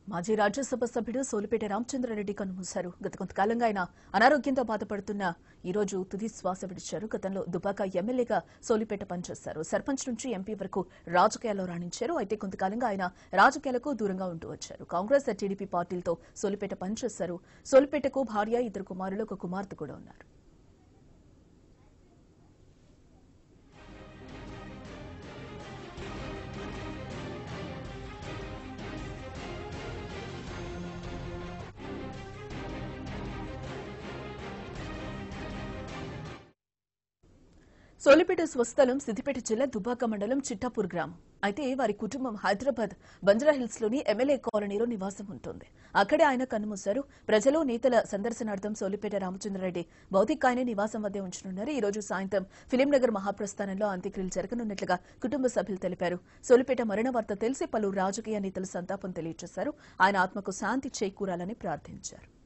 మాజీ రాజ్యసభ సభ్యుడు సోలిపేట రామచంద్రారెడ్డి కన్నుమూశారు గత కొంతకాలంగా ఆయన అనారోగ్యంతో బాధపడుతున్న ఈ రోజు తుది శ్వాస విడిచారు గతంలో దుబాక ఎమ్మెల్యేగా సోలిపేట పనిచేశారు సర్పంచ్ నుంచి ఎంపీ వరకు రాజకీయాల్లో రాణించారు అయితే కొంతకాలంగా ఆయన రాజకీయాలకు దూరంగా ఉంటూ వచ్చారు కాంగ్రెస్ టీడీపీ పార్టీలతో సోలిపేట పనిచేశారు సోలిపేటకు భార్య ఇద్దరు కుమారులు ఒక కుమార్తె కూడా ఉన్నారు సోలిపేట స్వస్థలం సిద్దిపేట జిల్లా దుబ్బాక మండలం చిట్టాపూర్ గ్రామం అయితే వారి కుటుంబం హైదరాబాద్ బంజారాహిల్స్ లోని ఎమ్మెల్యే కాలనీలో నివాసం ఉంటుంది అక్కడే ఆయన కన్నుమూశారు ప్రజలు నేతల సందర్శనార్థం సోలిపేట రామచంద్రారెడ్డి భౌతికాయనే నివాసం వద్దే ఉంచనున్నారు ఈ రోజు సాయంత్రం ఫిలింనగర్ మహాప్రస్థానంలో అంత్యక్రియలు జరగనున్నట్లుగా కుటుంబ సభ్యులు తెలిపారు సోలిపేట మరణ వార్త తెలిసి పలు రాజకీయ నేతలు సంతాపం తెలియజేశారు ఆయన ఆత్మకు శాంతి చేకూరాలని ప్రార్థించారు